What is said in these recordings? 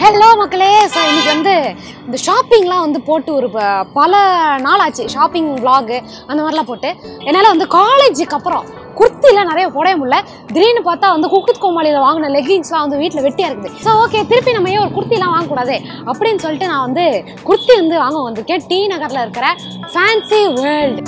Hello மக்களே so இன்னைக்கு வந்து இந்த ஷாப்பிங்லாம் வந்து போட்டு ஒரு ப- பல நாள் ஆச்சு ஷாப்பிங் vlog அந்த மாதிரிலாம் போட்டு என்னால் வந்து காலேஜுக்கு அப்புறம் குர்த்திலாம் நிறைய போடவே முடியல திடீர்னு பார்த்தா வந்து குக்குத் கோமாளியில் வாங்கின லெகிங்ஸ்லாம் வந்து வீட்டில் வெட்டியாக இருக்குது ஸோ ஓகே திருப்பி நம்ம ஏன் ஒரு குர்த்திலாம் வாங்கக்கூடாது அப்படின்னு சொல்லிட்டு நான் வந்து குர்த்தி வந்து வாங்க வந்திருக்கேன் டி நகரில் இருக்கிற ஃபேன்சி வேர்ல்டு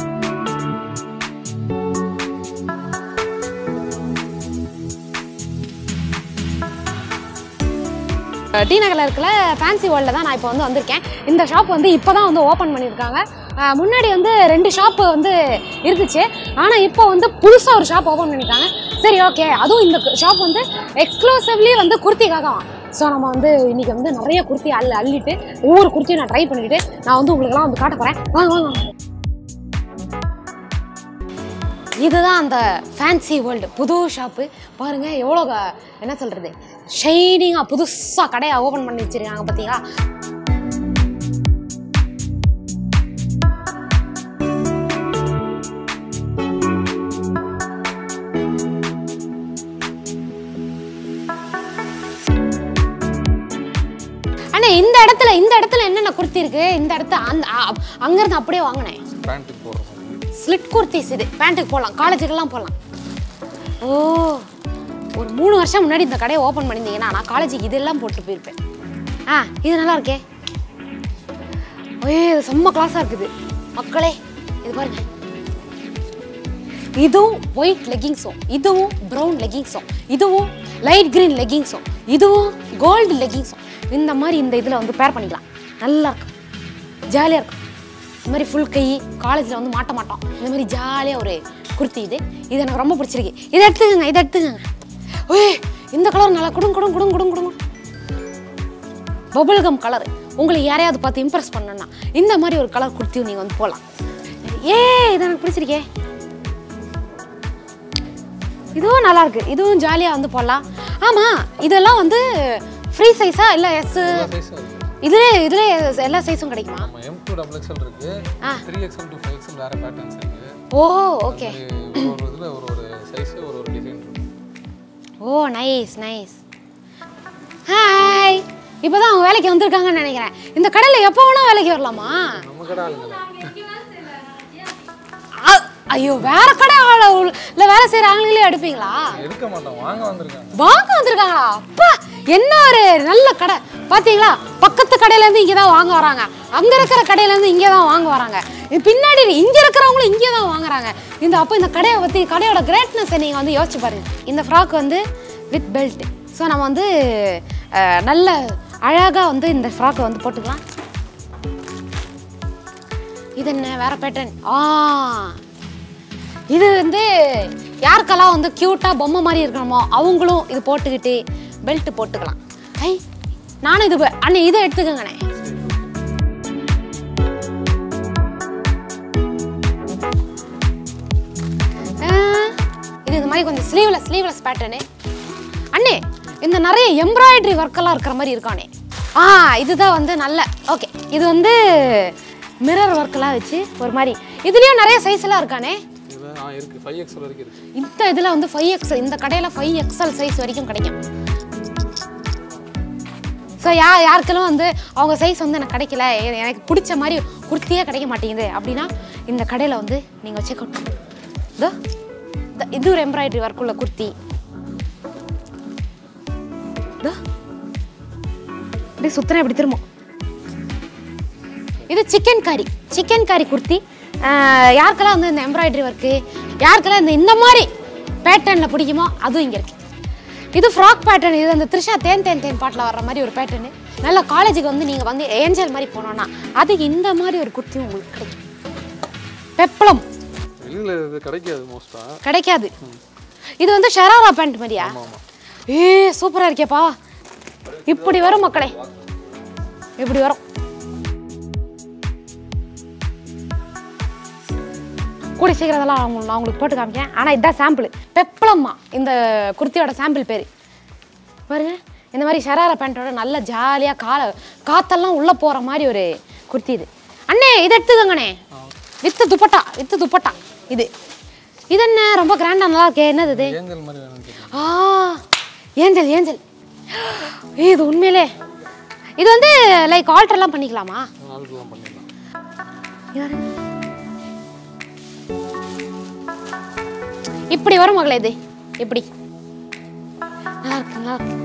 டி நகரில் இருக்கிற ஃபேன்சி வேர்ல்டில் தான் நான் இப்போ வந்து வந்திருக்கேன் இந்த ஷாப் வந்து இப்போ தான் வந்து ஓப்பன் பண்ணியிருக்காங்க அஹ் முன்னாடி வந்து ரெண்டு ஷாப்பு வந்து இருந்துச்சு ஆனால் இப்போ வந்து புதுசாக ஒரு ஷாப் ஓப்பன் பண்ணியிருக்காங்க சரி ஓகே அதுவும் இந்த ஷாப் வந்து எக்ஸ்க்ளூசிவ்லி வந்து குர்த்திக்காக ஸோ நம்ம வந்து இன்னைக்கு வந்து நிறைய குர்த்தி அள்ளி அள்ளிட்டு ஒவ்வொரு குர்த்தியும் நான் ட்ரை பண்ணிட்டு நான் வந்து உங்களுக்குலாம் வந்து காட்ட போகிறேன் வாங்க வாங்க வாங்க. இதுதான் அந்த ஃபேன்சி வேர்ல்டு புது ஷாப்பு பாருங்க எவ்வளோ க- என்ன சொல்றது ஷைனிங்காக புதுசாக கடையை ஓப்பன் பண்ணி வச்சிருக்காங்க பார்த்தீங்களா அண்ணா இந்த இடத்துல இந்த இடத்துல என்னென்ன குர்த்தி இருக்கு இந்த இடத்துல அந்த அ- அங்கிருந்து அப்படியே வாங்கினேன் பேண்ட்டுக்கு போடுற மாதிரி ஸ்லிட் குர்த்திஸ் இது பேண்ட்டுக்கு போடலாம் காலேஜுக்கெல்லாம் போடலாம் ஓ ஒரு மூணு வருஷம் முன்னாடி இந்த கடையை ஓப்பன் பண்ணியிருந்தீங்கன்னா நான் காலேஜுக்கு இதெல்லாம் போட்டு போயிருப்பேன் ஆ இது நல்லா இருக்கே ஓயே இது செம்ம கிளாஸாக இருக்குது மக்களே இது பாருங்க இதுவும் ஒயிட் லெகிங்ஸும் இதுவும் ப்ரௌன் லெகிங்ஸும் இதுவும் லைட் கிரீன் லெகிங்ஸும் இதுவும் கோல்டு லெகிங்ஸும் இந்த மாதிரி இந்த இதில் வந்து பேர் பண்ணிக்கலாம் நல்லா இருக்கும் ஜாலியாக இருக்கும் இந்த மாதிரி ஃபுல் கை காலேஜில் வந்து மாட்ட மாட்டோம் இந்த மாதிரி ஜாலியாக ஒரு குர்த்தி இது இது எனக்கு ரொம்ப பிடிச்சிருக்கு இதை எடுத்துக்கோங்க இதை எடுத்துக்கோங்க ஓய் இந்த கலர் நல்லா குடுங்க குடுங்க குடுங்க குடுங்க குடுங்க பபுள்கம் கலர் உங்களுக்கு யாரையாவது பார்த்து இம்ப்ரெஸ் பண்ணணும்னா இந்த மாதிரி ஒரு கலர் குர்த்தியும் நீங்கள் வந்து போகலாம் ஏ இது எனக்கு பிடிச்சிருக்கே இதுவும் நல்லா இருக்கு இதுவும் ஜாலியாக வந்து போடலாம் ஆமாம் இதெல்லாம் வந்து ஃப்ரீ சைஸா இல்லை எஸ் எல்லா சைஸும் இருக்கு இதுலேயே இதுலேயே எல்லா சைஸும் கிடைக்குமா நம்ம எம் டூ டபுள் எக்ஸ்எல் இருக்கு ஆ. Three XL to five XL வேற பேட்டர்ன்ஸ் இருக்கு ஓ ஓகே ஒரு ஒரு இதில் ஒரு ஒரு சைஸ் ஒரு ஒரு டிசைன் இருக்கும் ஓ நைஸ் நைஸ் ஹாய் இப்போதான் அவங்க வேலைக்கு வந்திருக்காங்கன்னு நினைக்கிறேன் இந்த கடையில் எப்போ வேணா வேலைக்கு வரலாமா நம்ம கடை ஆளுங்கள அ- ஐயோ வேற கடை ஆள இல்லை வேலை செய்கிற ஆளுங்களே எடுப்பீங்களா எடுக்க மாட்டோம் வாங்க வந்திருக்காங்க வாங்க வந்திருக்காங்களா அப்பா என்ன ஒரு நல்ல கடை பாத்தீங்களா பக்கத்து கடையில இருந்து இங்க தான் வாங்க வராங்க அங்க இருக்கிற கடையில இருந்து இங்க தான் வாங்க வராங்க இது பின்னாடி இங்க இருக்கிறவங்களும் இங்கே தான் வாங்குறாங்க இந்த அப்போ இந்த கடையை பத்தி கடையோட கிரேட்னஸ் நீங்க வந்து யோசிச்சு பாருங்க இந்த ஃப்ராக் வந்து வித் பெல்ட் ஸோ நம்ம வந்து அஹ், நல்ல அழகா வந்து இந்த ஃப்ராக்கை வந்து போட்டுக்கலாம் இது என்ன வேற பேட்டர்ன் ஆ இது வந்து யாருக்கெல்லாம் வந்து க்யூட்டாக பொம்மை மாதிரி இருக்கணுமோ அவங்களும் இது போட்டுக்கிட்டு பெல்ட் போட்டுக்கலாம் ஐ நானும் இது ப- அண்ணே இதை எடுத்துக்கோங்கண்ணே ஆ, இது இந்த மாதிரி கொஞ்சம் ஸ்லீவ்லெஸ் ஸ்லீவ்லெஸ் பேட்டர்னு அண்ணே இந்த நிறைய எம்ப்ராய்டரி ஒர்க்கெல்லாம் இருக்கிற மாதிரி இருக்கானே ஆ இதுதான் வந்து நல்ல ஓகே இது வந்து மிரர் ஒர்க்கெல்லாம் வச்சு ஒரு மாதிரி இதுலேயும் நிறைய சைஸ் எல்லாம் இருக்கானே இதில் ஆ இருக்கு ஃபைவ் எக்ஸ்எல் வரைக்கும் இருக்கு இந்த இதில் வந்து ஃபைவ் எக்ஸல் இந்த கடையில் ஃபைவ் எக்ஸல் சைஸ் வரைக்கும் கிடைக்கும் ஸோ யா யாருக்கெல்லாம் வந்து அவங்க சைஸ் வந்து எனக்கு கிடைக்கல எ- எனக்கு பிடிச்ச மாதிரி குர்த்தியே கிடைக்க மாட்டேங்குது அப்படின்னா இந்த கடையில் வந்து நீங்கள் செக் அவுட் பண்ணுங்க இதோ இந்த- இது ஒரு எம்ப்ராய்டரி ஒர்க் உள்ள குர்த்தி இதோ இப்படி சுத்தினா இப்படி திரும்பும் இது சிக்கன் கறி சிக்கன் கறி குர்த்தி ஆஹ் யாருக்கெல்லாம் வந்து இந்த எம்ப்ராய்டரி ஒர்க்கு யாருக்கெல்லாம் இந்த இந்த மாதிரி பேட்டர்னில் பிடிக்குமோ அதுவும் இங்கே இருக்கு இது ஃப்ராக் பேட்டர்ன் இது அந்த த்ரிஷா தேன் தேன் தேன் பாட்டில் வர்ற மாதிரி ஒரு பேட்டர்னு நல்ல காலேஜுக்கு வந்து நீங்கள் வந்து ஏஞ்சல் மாதிரி போனோன்னா அது இந்த மாதிரி ஒரு குர்த்தியும் உங்களுக்கு கிடைக்கும் பெப்பளம் வெளியில் இது கிடைக்காது மோஸ்ட்டாக கிடைக்காது இது வந்து ஷராரா பேண்ட் மாதிரியா ஆமாம் ஏ சூப்பராக இருக்கேப்பா இப்படி வரும் மக்களே இப்படி வரும் கூடி சீக்கிரம் அதெல்லாம் அவங்க நான் உங்களுக்கு போட்டு காமிக்கேன் ஆனால் இதுதான் சாம்பிள் பெப்பளம்மா இந்த குர்த்தியோட சாம்பிள் பேர் பாருங்க இந்த மாதிரி ஷராரா பேண்ட்டோட நல்ல ஜாலியாக கால காத்தெல்லாம் உள்ளே போகிற மாதிரி ஒரு குர்த்தி இது அண்ணே இதை எடுத்துக்கோங்கண்ணே வித்து துப்பட்டா வித்து துப்பட்டா இது இது என்ன ரொம்ப கிராண்டாக நல்லா இருக்கே என்னது இது ஏஞ்சல் மாதிரி வேணும்னு கேட்டேன் ஆ ஏஞ்சல் ஏஞ்சல் ஏய், இது உண்மையிலே இது வந்து லைக் ஆல்டர்லாம் பண்ணிக்கலாமா ஆளுக்கெல்லாம் பண்ணிடலாம் யாரு? இப்படி வரும் மகளே இது இப்படி நல்லா இருக்கு நல்லா இருக்கு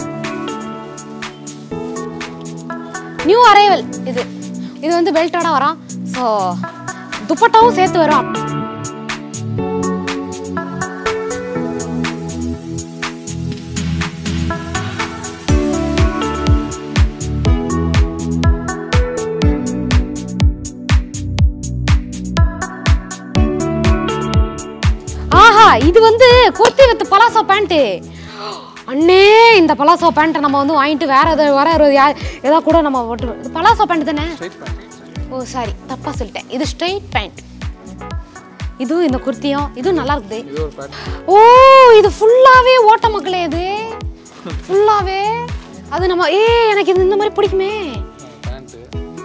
நியூ அரைவல் இது இது வந்து பெல்ட்டோட வரும் ஸோ துப்பட்டாவும் சேர்த்து வரும் ஆஹா இது வந்து குர்த்தி வித் பலாசோ பேண்ட்டு அண்ணே இந்த பலாசோ பேண்ட்டை நம்ம வந்து வாங்கிட்டு வேற ஏதாவது வேற ஒரு யா- ஏதாவது கூட நம்ம போட்டு இது பலாசோ பேண்ட் தானே ஸ்ட்ரைட் பேண்ட் ஓ சாரி தப்பா சொல்லிட்டேன் இது ஸ்ட்ரெயிட் பேண்ட் இதுவும் இந்த குர்த்தியும் இதுவும் நல்லா இருக்குது இது ஒரு பேண்ட் ஓ இது ஃபுல்லாவே ஓட்ட மக்களே இது ஃபுல்லாவே அது நம்ம ஏ எனக்கு இது இந்த மாதிரி பிடிக்குமே பேண்ட்டு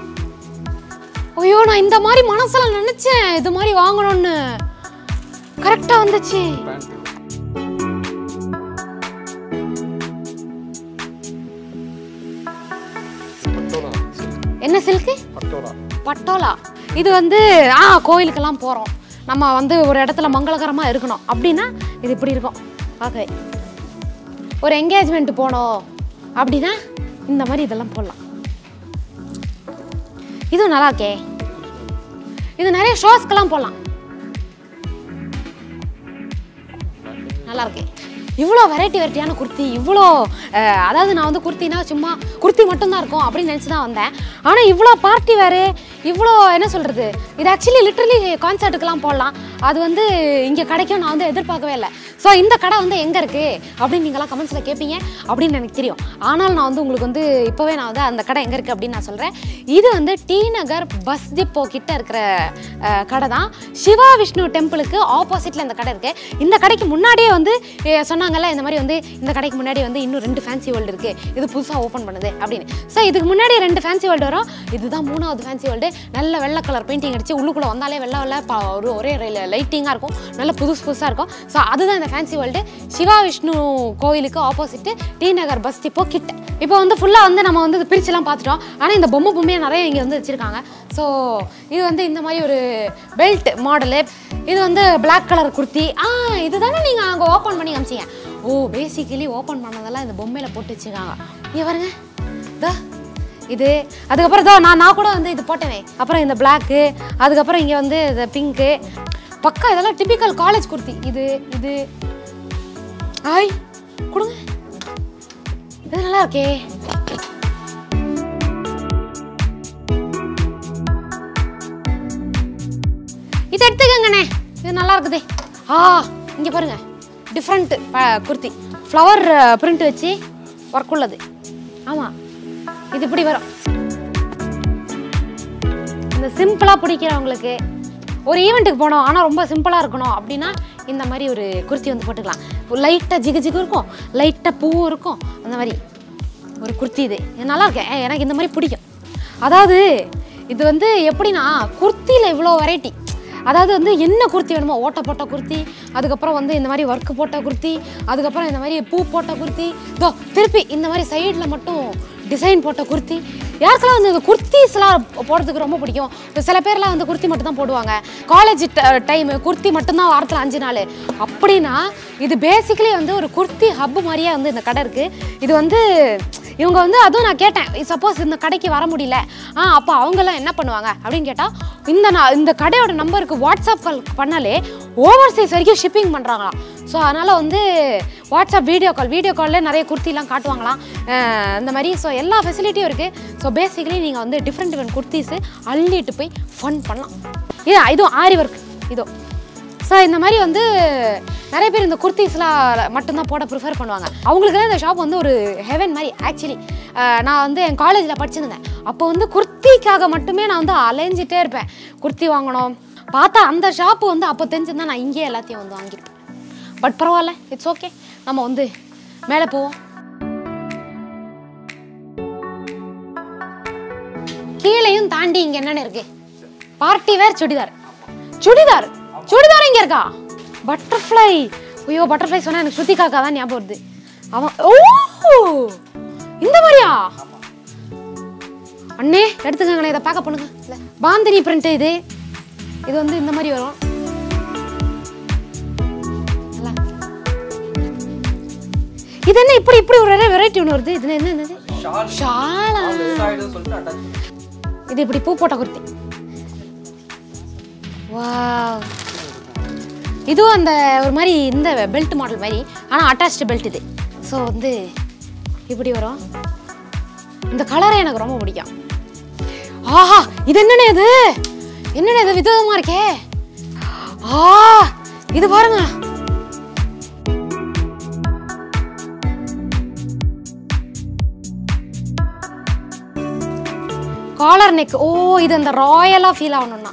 ஐயோ நான் இந்த மாதிரி மனசுல நினைச்சேன் இது மாதிரி வாங்கணும்னு கரெக்டா வந்துச்சு பேண்ட் பட்டோலா silk. என்ன சில்க்கு பட்டோலா பட்டோலா இது வந்து ஆ கோயிலுக்கெல்லாம் போகிறோம் நம்ம வந்து ஒரு இடத்துல மங்களகரமாக இருக்கணும் அப்படின்னா இது இப்படி இருக்கும் ஓகே ஒரு என்கேஜ்மெண்ட் போனோம் அப்படின்னா இந்த மாதிரி இதெல்லாம் போடலாம் இதுவும் நல்லா இருக்கே இது நிறைய ஷோஸ்க்கெல்லாம் போடலாம் நல்லா இருக்கு இவ்வளோ வெரைட்டி வெரைட்டியான குர்த்தி இவ்வளோ அஹ், அதாவது நான் வந்து குர்த்தினா சும்மா குர்த்தி மட்டும்தான் இருக்கும் அப்படின்னு நினச்சி தான் வந்தேன் ஆனால் இவ்வளோ பார்ட்டி வேறு இவ்வளோ என்ன சொல்கிறது இது ஆக்சுவலி லிட்ரலி கான்சர்ட்டுக்கெல்லாம் போடலாம் அது வந்து இங்கே கிடைக்கும் நான் வந்து எதிர்பார்க்கவே இல்லை ஸோ இந்த கடை வந்து எங்கே இருக்குது அப்படின்னு நீங்களாம் கமெண்ட்ஸில் கேட்பீங்க அப்படின்னு எனக்கு தெரியும் ஆனால் நான் வந்து உங்களுக்கு வந்து இப்போவே நான் வந்து அந்த கடை எங்கே இருக்குது அப்படின்னு நான் சொல்கிறேன் இது வந்து டி நகர் பஸ் டிப்போ கிட்ட இருக்கிற அஹ், கடை தான் சிவா விஷ்ணு டெம்பிளுக்கு ஆப்போசிட்டில் இந்த கடை இருக்குது இந்த கடைக்கு முன்னாடியே வந்து அஹ், சொன்னாங்கல்ல இந்த மாதிரி வந்து இந்த கடைக்கு முன்னாடி வந்து இன்னும் ரெண்டு ஃபேன்சி வேர்ல்டு இருக்குது இது புதுசாக ஓப்பன் பண்ணுது அப்படின்னு ஸோ இதுக்கு முன்னாடி ரெண்டு ஃபேன்சி வேர்ல்டு வரும் இதுதான் மூணாவது ஃபேன்சி வேர்ல்டு நல்ல வெள்ளை கலர் பெயிண்டிங் அடிச்சு உள்ளுக்குள்ளே வந்தாலே வெள்ளை வெள்ளை ப- ஒரு ஒரே லைட்டிங்காக இருக்கும் நல்ல புதுசு புதுசாக இருக்கும் ஸோ அதுதான் இந்த ஃபேன்சி வேர்ல்டு சிவா விஷ்ணு கோயிலுக்கு opposite T Nagar bus depot கிட்ட இப்போ வந்து ஃபுல்லாக வந்து நம்ம வந்து இது பிரிச்சுலாம் பார்த்துட்டோம் ஆனால் இந்த பொம்மை பொம்மையை நிறைய இங்கே வந்து வச்சுருக்காங்க ஸோ இது வந்து இந்த மாதிரி ஒரு பெல்ட் மாடலு இது வந்து Black கலர் குர்த்தி ஆ இதுதானே நீங்கள் அங்கே ஓப்பன் பண்ணி காமிச்சீங்க ஓ பேசிக்கலி ஓப்பன் பண்ணதெல்லாம் இந்த பொம்மையில் போட்டு வச்சுருக்காங்க இங்கே பாருங்க இதோ இது அதுக்கப்புறம் இதோ நான் நான் கூட வந்து இது போட்டேனே அப்புறம் இந்த பிளாக்கு அதுக்கப்புறம் இங்கே வந்து இந்த பிங்க்கு பக்கா இதெல்லாம் டிபிக்கல் காலேஜ் குர்த்தி இது இது ஆய் கொடுங்க இது நல்லா இருக்கே இது எடுத்துக்கங்கண்ணே இது நல்லா இருக்குது ஆ இங்கே பாருங்க டிஃப்ரெண்ட் குர்த்தி ஃப்ளவர் பிரிண்ட் வச்சு ஒர்க் உள்ளது ஆமாம் இது இப்படி வரும் இந்த சிம்பிளாக பிடிக்கிறவங்களுக்கு ஒரு ஈவெண்ட்டுக்கு போனோம் ஆனால் ரொம்ப சிம்பிளாக இருக்கணும் அப்படின்னா இந்த மாதிரி ஒரு குர்த்தி வந்து போட்டுக்கலாம் லைட்டாக ஜிகு ஜிகு இருக்கும் லைட்டாக பூவும் இருக்கும் அந்த மாதிரி ஒரு குர்த்தி இது இது நல்லா இருக்கேன் எனக்கு இந்த மாதிரி பிடிக்கும் அதாவது இது வந்து எப்படின்னா குர்த்தியில் இவ்வளோ வெரைட்டி அதாவது வந்து என்ன குர்த்தி வேணுமோ ஓட்ட போட்ட குர்த்தி அதுக்கப்புறம் வந்து இந்த மாதிரி ஒர்க்கு போட்ட குர்த்தி அதுக்கப்புறம் இந்த மாதிரி பூ போட்ட குர்த்தி இதோ திருப்பி இந்த மாதிரி சைடில் மட்டும் டிசைன் போட்ட குர்த்தி யாருக்கெல்லாம் வந்து இந்த குர்த்திஸ்லாம் போடுறதுக்கு ரொம்ப பிடிக்கும் இப்போ சில பேர்லாம் வந்து குர்த்தி மட்டும் தான் போடுவாங்க காலேஜ் டைமு குர்த்தி மட்டும்தான் வாரத்தில் அஞ்சு நாள் அப்படின்னா இது பேசிக்கலி வந்து ஒரு குர்த்தி ஹப் மாதிரியே வந்து இந்த கடை இருக்குது இது வந்து இவங்க வந்து அதுவும் நான் கேட்டேன் சப்போஸ் இந்த கடைக்கு வர முடியல ஆ அப்போ அவங்கெல்லாம் என்ன பண்ணுவாங்க அப்படின்னு கேட்டால் இந்த நான் இந்த கடையோட நம்பருக்கு வாட்ஸ்அப் கால் பண்ணாலே ஓவர்சீஸ் வரைக்கும் ஷிப்பிங் பண்ணுறாங்களாம் ஸோ அதனால் வந்து வாட்ஸ்அப் வீடியோ கால் வீடியோ காலில் நிறைய குர்த்திலாம் காட்டுவாங்களாம் அஹ் இந்த மாதிரி ஸோ எல்லா ஃபெசிலிட்டியும் இருக்குது ஸோ பேசிக்கலி நீங்கள் வந்து டிஃப்ரெண்ட் டிஃப்ரெண்ட் குர்த்திஸு அள்ளிட்டு போய் ஃபன் பண்ணலாம் இது இதுவும் ஆரி ஒர்க் இதோ ஸோ இந்த மாதிரி வந்து நிறைய பேர் இந்த குர்த்திஸ்லாம் மட்டும்தான் போட ப்ரிஃபர் பண்ணுவாங்க அவங்களுக்கு இந்த ஷாப் வந்து ஒரு ஹெவன் மாதிரி ஆக்சுவலி நான் வந்து என் காலேஜில் படிச்சிருந்தேன் அப்போ வந்து குர்த்திக்காக மட்டுமே நான் வந்து அலைஞ்சிட்டே இருப்பேன் குர்த்தி வாங்கணும் பார்த்தா அந்த ஷாப்பு வந்து அப்போ தெரிஞ்சிருந்தா நான் இங்கேயே எல்லாத்தையும் வந்து வாங்கியிருப்பேன் பட் பரவாயில்ல இட்ஸ் ஓகே நம்ம வந்து மேலே போவோம் கீழேயும் தாண்டி இங்க என்னென்ன இருக்கு பார்ட்டி வேர் சுடிதார் சுடிதார் சுடிதார் இங்க இருக்கா பட்டர்ஃப்ளை ஐயோ பட்டர்ஃப்ளை சொன்னா எனக்கு ஸ்ருதி காக்கா தான் ஞாபகம் வருது அவன் ஓ இந்த மாதிரியா எடுத்துக்கங்கண்ணே இதை பார்க்க பண்ணுங்க இல்ல பாந்தினி பிரிண்ட் இது இது வந்து இந்த மாதிரி வரும் நல்லா. இது என்ன இப்படி இப்படி ஒரு வெரைட்டி ஒன்று வருது இது என்ன என்னது ஷால் ஷாலா ஆயிடும் சொல்லிட்டு அட்டாச் இது இப்படி பூ போட்ட குர்த்தி வாவ் இதுவும் அந்த ஒரு மாதிரி இந்த பெல்ட் மாடல் மாதிரி ஆனால் அட்டாச்டு பெல்ட் இது ஸோ வந்து இப்படி வரும் இந்த கலரை எனக்கு ரொம்ப பிடிக்கும் ஆஹா இது என்னண்ணே இது என்னண்ணே இது விதவிதமா இருக்கே ஆ இது பாருங்க காலர் நெக் ஓ இது அந்த ராயலா ஃபீல் ஆகணும்னா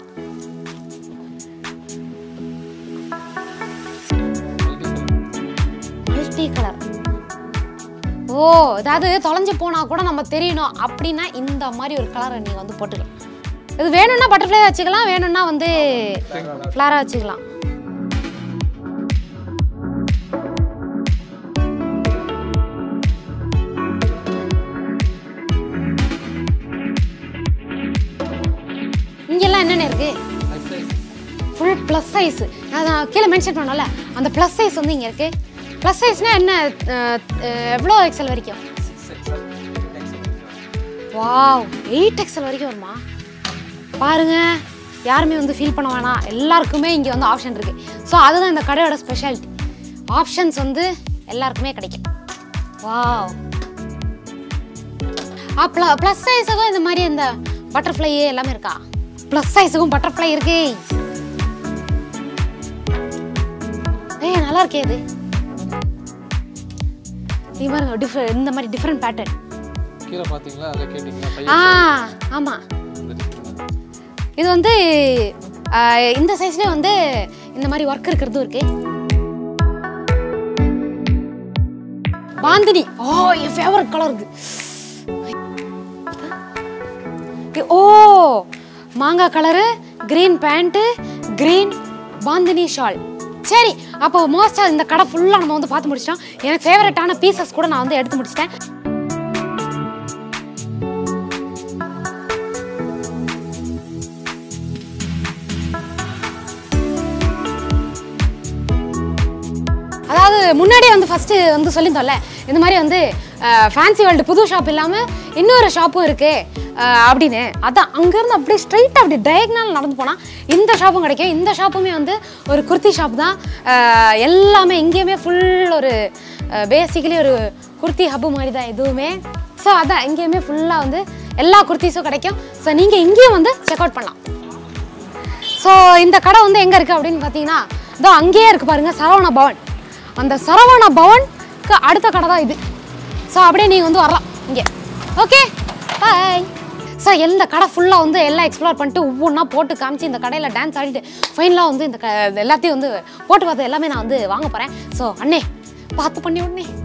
மல்டி கலர் ஓ அதாவது தொலைஞ்சு போனா கூட நம்ம தெரியணும் அப்படின்னா இந்த மாதிரி ஒரு கலரை நீங்க வந்து போட்டுக்கலாம் இது வேணும்னா பட்டர்ஃப்ளை வச்சுக்கலாம் வேணும்னா வந்து ஃப்ளாரா வச்சுக்கலாம் இங்கெல்லாம் என்னென்ன இருக்கு ஃபுல் ப்ளஸ் சைஸ் நான் கீழே மென்ஷன் பண்ணல அந்த ப்ளஸ் சைஸ் வந்து இங்கே இருக்கு ப்ளஸ் சைஸ்னா என்ன அஹ், அஹ், எவ்வளோ எக்ஸல் வரைக்கும் வாவ் எயிட் எக்ஸல் வரைக்கும் வருமா பாருங்க யாருமே வந்து ஃபீல் பண்ண வேணாம் எல்லாருக்குமே இங்கே வந்து ஆப்ஷன் இருக்கு ஸோ அதுதான் இந்த கடையோட ஸ்பெஷாலிட்டி ஆப்ஷன்ஸ் வந்து எல்லாருக்குமே கிடைக்கும் வாவ் ஆ ப்ள ப்ளஸ் சைஸுக்கும் இந்த மாதிரி இந்த பட்டர்ஃப்ளை எல்லாமே இருக்கா ப்ளஸ் சைஸுக்கும் பட்டர்ஃப்ளை இருக்கு ஏய் நல்லா இருக்கே இது நீ பாருங்க டிஃப்ரெண்ட் இந்த மாதிரி டிஃப்ரெண்ட் பேட்டர்ன் கீழே பார்த்தீங்களா அதில் கேட்டிங்களா ஆ பையன் ஆமா இந்த design தான். இது வந்து ஆ, இந்த சைஸ்லயே வந்து இந்த மாதிரி ஒர்க் இருக்கிறதும் இருக்கு பாந்தினி ஓ என் ஃபேவரட் கலர் இருக்கு இ- ஓ மாங்காய் colour green pant green bandhani shawl சரி அப்போ மோஸ்ட்டாக இந்த கடை ஃபுல்லாக நம்ம வந்து பார்த்து முடிச்சிட்டோம் எனக்கு ஃபேவரட்டான பீசஸ் கூட நான் வந்து எடுத்து முடிச்சிட்டேன் அதாவது முன்னாடியே வந்து ஃபஸ்ட்டு வந்து சொல்லியிருந்தோம்ல இந்த மாதிரி வந்து ஃபேன்சி வேர்ல்டு புது ஷாப் இல்லாமல் இன்னொரு ஷாப்பும் இருக்கு அஹ், அப்படின்னு அதான் அங்கேருந்து அப்படியே ஸ்ட்ரைட்டாக அப்படி டயக்னல் நடந்து போனால் இந்த ஷாப்பும் கிடைக்கும் இந்த ஷாப்புமே வந்து ஒரு குர்த்தி ஷாப் தான் அஹ், எல்லாமே இங்கேயுமே ஃபுல் ஒரு பேசிக்கலி ஒரு குர்த்தி ஹப்பு மாதிரி தான் எதுவுமே ஸோ அதான் இங்கேயுமே ஃபுல்லாக வந்து எல்லா குர்த்திஸும் கிடைக்கும் ஸோ நீங்கள் இங்கேயும் வந்து செக் அவுட் பண்ணலாம் ஸோ இந்த கடை வந்து எங்கே இருக்குது அப்படின்னு பார்த்தீங்கன்னா இதோ அங்கேயே இருக்குது பாருங்க சரவண பவன் அந்த சரவண பவனுக்கு அடுத்த கடை தான் இது ஸோ அப்படியே நீங்கள் வந்து வரலாம் இங்கே ஓகே பாய் ஸோ இந்த கடை ஃபுல்லாக வந்து எல்லாம் எக்ஸ்ப்ளோர் பண்ணிட்டு ஒவ்வொன்றா போட்டு காமிச்சு இந்த கடையில் டான்ஸ் ஆடிட்டு ஃபைனலாக வந்து இந்த க எல்லாத்தையும் வந்து போட்டு பார்த்து எல்லாமே நான் வந்து வாங்க போகிறேன் ஸோ அண்ணே பார்த்து பண்ணி உடனே